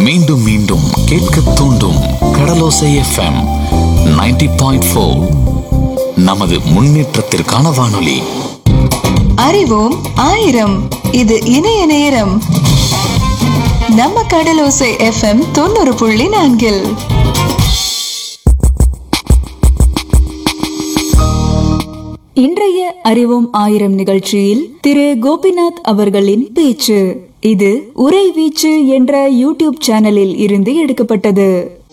மீண்டும் மீண்டும் கேட்க தூண்டும் கடலோசை எஃப்எம் 90.4 பாயிண்ட் நமது முன்னேற்றத்திற்கான வானொலி அறிவோம் ஆயிரம் இது இணைய நேரம் நம்ம கடலோசை எஃப்எம் தொண்ணூறு புள்ளி நான்கில் இன்றைய அறிவோம் ஆயிரம் நிகழ்ச்சியில் திரு கோபிநாத் அவர்களின் பேச்சு இது உரை வீச்சு என்ற யூடியூப் சேனலில் இருந்து எடுக்கப்பட்டது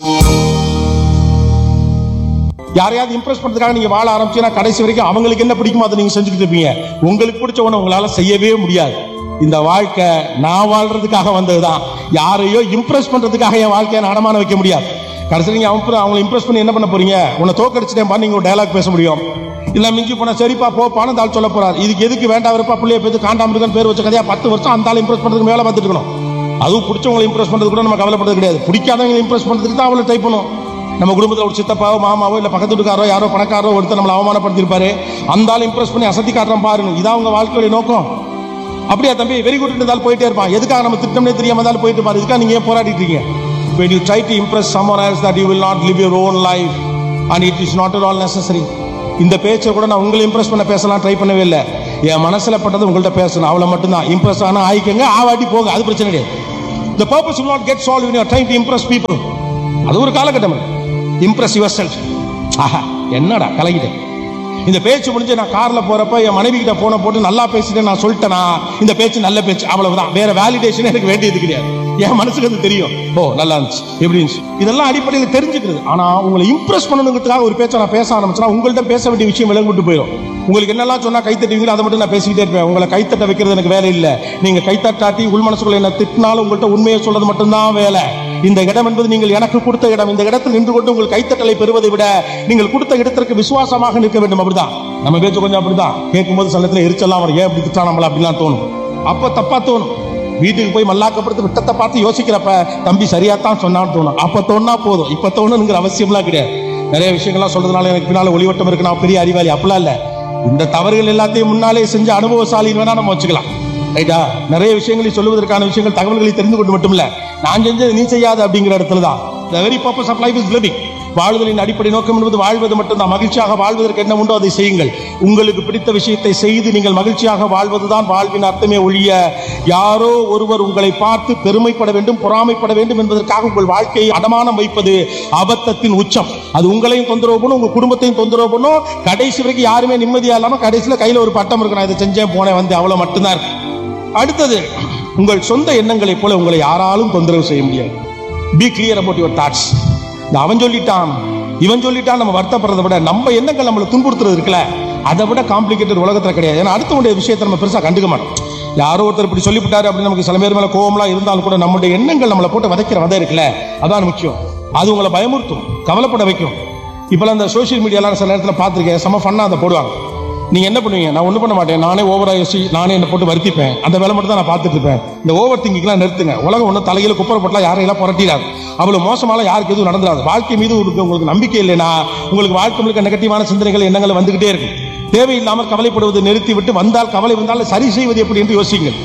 யாரையாவது இம்ப்ரெஸ் பண்றதுக்காக நீங்க வாழ ஆரம்பிச்சீங்கன்னா கடைசி வரைக்கும் அவங்களுக்கு என்ன பிடிக்குமோ அதை நீங்க செஞ்சுக்கிட்டு இருப்பீங்க உங்களுக்கு பிடிச்ச ஒண்ணு உங்களால செய்யவே முடியாது இந்த வாழ்க்கை நான் வாழ்றதுக்காக வந்ததுதான் யாரையோ இம்ப்ரெஸ் பண்றதுக்காக என் வாழ்க்கையை நான் அடமான வைக்க முடியாது கடைசியில் நீங்க அவங்க அவங்களை இம்ப்ரெஸ் பண்ணி என்ன பண்ண போறீங்க உன்னை தோக்கடிச்சிட்டேன் நீங்க ஒரு டயலாக் பேச முடியும் இல்ல மிஞ்சி போனா சரிப்பா போ பணம் தாள் சொல்ல போறாரு இதுக்கு எதுக்கு வேண்டாம் இருப்பா பிள்ளைய பேத்து காண்டாமிருக்கன் பேர் வச்ச கதையா பத்து வருஷம் அந்த ஆள் இம்ப்ரெஸ் பண்றதுக்கு மேல பார்த்துட்டு இருக்கணும் அதுவும் பிடிச்சவங்களை இம்ப்ரெஸ் பண்றது கூட நம்ம கவலைப்படுறது கிடையாது பிடிக்காதவங்களை இம்ப்ரெஸ் பண்றதுக்கு தான் அவளை டைப் பண்ணும் நம்ம குடும்பத்தில் ஒரு சித்தப்பாவோ மாமாவோ இல்லை பக்கத்து வீட்டுக்காரோ யாரோ பணக்காரோ ஒருத்தர் நம்மளை அவமானப்படுத்திருப்பாரு அந்த ஆள் இம்ப்ரெஸ் பண்ணி அசத்தி காட்டுறோம் பாருங்க இதான் உங்க வாழ்க்கையோட நோக்கம் அப்படியா தம்பி வெரி குட் இருந்தாலும் போயிட்டே இருப்பான் எதுக்காக நம்ம திட்டம்னே தெரியாம இருந்தாலும் போயிட்டு பாரு இதுக்காக நீங்க ஏன் போராடிட்டு இருக்கீங்க when you try to impress someone else that you will not live your own life and it is not at all necessary இந்த பேச்சை கூட நான் உங்களை இம்ப்ரெஸ் பண்ண பேசலாம் ட்ரை பண்ணவே இல்லை என் மனசுல பட்டது உங்கள்ட்ட பேசணும் அவளை மட்டும்தான் இம்ப்ரெஸ் ஆனா ஆயிக்கங்க ஆவாட்டி போங்க அது பிரச்சனை கிடையாது the purpose will not get solved when you are trying to impress people அது ஒரு காலகட்டம் இம்ப்ரெஸ் யுவர் செல்ஃப் ஆஹா என்னடா கலகிட்டேன் இந்த பேச்சு முடிஞ்சு நான் கார்ல போறப்ப என் மனைவி கிட்ட போன போட்டு நல்லா பேசிட்டேன் நான் சொல்லிட்டேனா இந்த பேச்சு நல்ல பேச்சு அவ்வளவுதான் வேற வேலிடேஷன் எனக்கு வேண்டியது கிடையாது என் மனசுக்கு அது தெரியும் ஓ நல்லா இருந்துச்சு எப்படி இருந்துச்சு இதெல்லாம் அடிப்படையில் தெரிஞ்சுக்கிறது ஆனா உங்களை இம்ப்ரெஸ் பண்ணணுங்கிறதுக்காக ஒரு பேச்சை நான் பேச ஆரம்பிச்சா உங்கள்ட்ட பேச வேண்டிய விஷயம் விளங்கிட்டு போயிடும் உங்களுக்கு என்னெல்லாம் சொன்னா கைத்தட்டுவீங்களோ அதை மட்டும் நான் பேசிக்கிட்டே இருப்பேன் உங்களை கைத்தட்ட வைக்கிறது எனக்கு வேலை இல்லை நீங்க கைத்தட்டாட்டி உள் மனசுக்குள்ள என்ன திட்டினாலும் உங்கள்ட்ட உண்மையை சொல்றது மட்டும்தான் வேலை இந்த இடம் என்பது நீங்கள் எனக்கு கொடுத்த இடம் இந்த இடத்தில் நின்று கொண்டு உங்கள் கைத்தட்டலை பெறுவதை விட நீங்கள் கொடுத்த இடத்திற்கு விசுவாசமாக நிற்க வேண்டும் அப்படிதான் நம்ம பேச்சு கொஞ்சம் அப்படிதான் கேட்கும்போது சில நேரத்துல எரிச்சல்லாம் வரும் ஏன் இப்படி திட்டா நம்மள அப்படிலாம் தோணும் அப்ப தப்பா தோணும் வீட்டுக்கு போய் மல்லாக்கப்படுத்து விட்டத்தை பார்த்து யோசிக்கிறப்ப தம்பி சரியா தான் சொன்னான்னு தோணும் அப்ப தோணுனா போதும் இப்ப தோணுங்கிற அவசியம்லாம் கிடையாது நிறைய விஷயங்கள்லாம் சொல்றதுனால எனக்கு பின்னால ஒளிவட்டம் இருக்கு நான் பெரிய அறிவாளி அப்படிலாம் இல்ல இந்த தவறுகள் எல்லாத்தையும் முன்னாலே செஞ்ச அனுபவசாலின்னு வேணா நம்ம வச்சுக்கலாம் ரைட்டா நிறைய விஷயங்களை சொல்லுவதற்கான விஷயங்கள் தகவல்களை தெரிந்து கொண்டு மட்டும் இல்ல நான் செஞ்சது நீ செய்யாத அப்படிங்கிற இடத்துல தான் the very purpose of life is living வாழ்தலின் அடிப்படை நோக்கம் என்பது வாழ்வது மட்டும்தான் மகிழ்ச்சியாக வாழ்வதற்கு என்ன உண்டோ அதை செய்யுங்கள் உங்களுக்கு பிடித்த விஷயத்தை செய்து நீங்கள் மகிழ்ச்சியாக வாழ்வதுதான் வாழ்வின் அர்த்தமே ஒழிய யாரோ ஒருவர் உங்களை பார்த்து பெருமைப்பட வேண்டும் பொறாமைப்பட வேண்டும் என்பதற்காக உங்கள் வாழ்க்கையை அடமானம் வைப்பது அபத்தத்தின் உச்சம் அது உங்களையும் தொந்தரவு பண்ணும் உங்க குடும்பத்தையும் தொந்தரவு பண்ணும் கடைசி வரைக்கும் யாருமே நிம்மதியா இல்லாம கடைசியில கையில ஒரு பட்டம் இருக்கு நான் இதை செஞ்சேன் போனேன் வந்து அவ்வளவு மட்டும்தான் இருக்கு அடுத்தது உங்கள் சொந்த எண்ணங்களைப் போல உங்களை யாராலும் தொந்தரவு செய்ய முடியாது be clear about your thoughts இந்த அவன் சொல்லிட்டான் இவன் சொல்லிட்டான் நம்ம வருத்தப்படுறதை விட நம்ம எண்ணங்கள் நம்மளை துன்புறுத்துறது இருக்குல்ல அதை விட காம்ப்ளிகேட்டட் உலகத்துல கிடையாது ஏன்னா அடுத்தவனுடைய விஷயத்தை நம்ம பெருசா கண்டுக்க மாட்டோம் யாரோ ஒருத்தர் இப்படி சொல்லிவிட்டாரு அப்படின்னு நமக்கு சில பேர் மேல கோவம்லாம் இருந்தாலும் கூட நம்முடைய எண்ணங்கள் நம்மளை போட்டு வதைக்கிற வதை இருக்குல்ல அதான் முக்கியம் அது உங்களை பயமுறுத்தும் கவலைப்பட வைக்கும் இப்பெல்லாம் இந்த சோஷியல் மீடியாலாம் சில நேரத்தில் பார்த்துருக்கேன் செம ஃபன்னா அதை போடுவாங்க நீங்க என்ன பண்ணுவீங்க நான் ஒன்றும் பண்ண மாட்டேன் நானே ஓவரா யோசி நானே என்ன போட்டு வருத்திப்பேன் அந்த வேலை மட்டும் தான் நான் பார்த்துட்டு இருப்பேன் இந்த ஓவர் திங்கிங்லாம் நிறுத்துங்க உலகம் ஒன்றும் தலையில குப்பரை போட்டலாம் யாரையெல்லாம் புரட்டிடாது அவ்வளவு மோசமால யாருக்கு எதுவும் நடந்துடாது வாழ்க்கை மீது உங்களுக்கு உங்களுக்கு நம்பிக்கை இல்லைன்னா உங்களுக்கு வாழ்க்கை முழுக்க நெகட்டிவான சிந்தனைகள் எண்ணங்கள் வந்துகிட்டே இருக்கும் தேவையில்லாமல் கவலைப்படுவதை நிறுத்தி விட்டு வந்தால் கவலை வந்தால் சரி செய்வது எப்படி என்று யோசியுங்கள்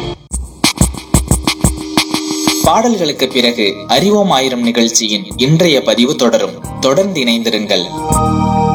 பாடல்களுக்கு பிறகு அறிவோம் ஆயிரம் நிகழ்ச்சியின் இன்றைய பதிவு தொடரும் தொடர்ந்து இணைந்திருங்கள்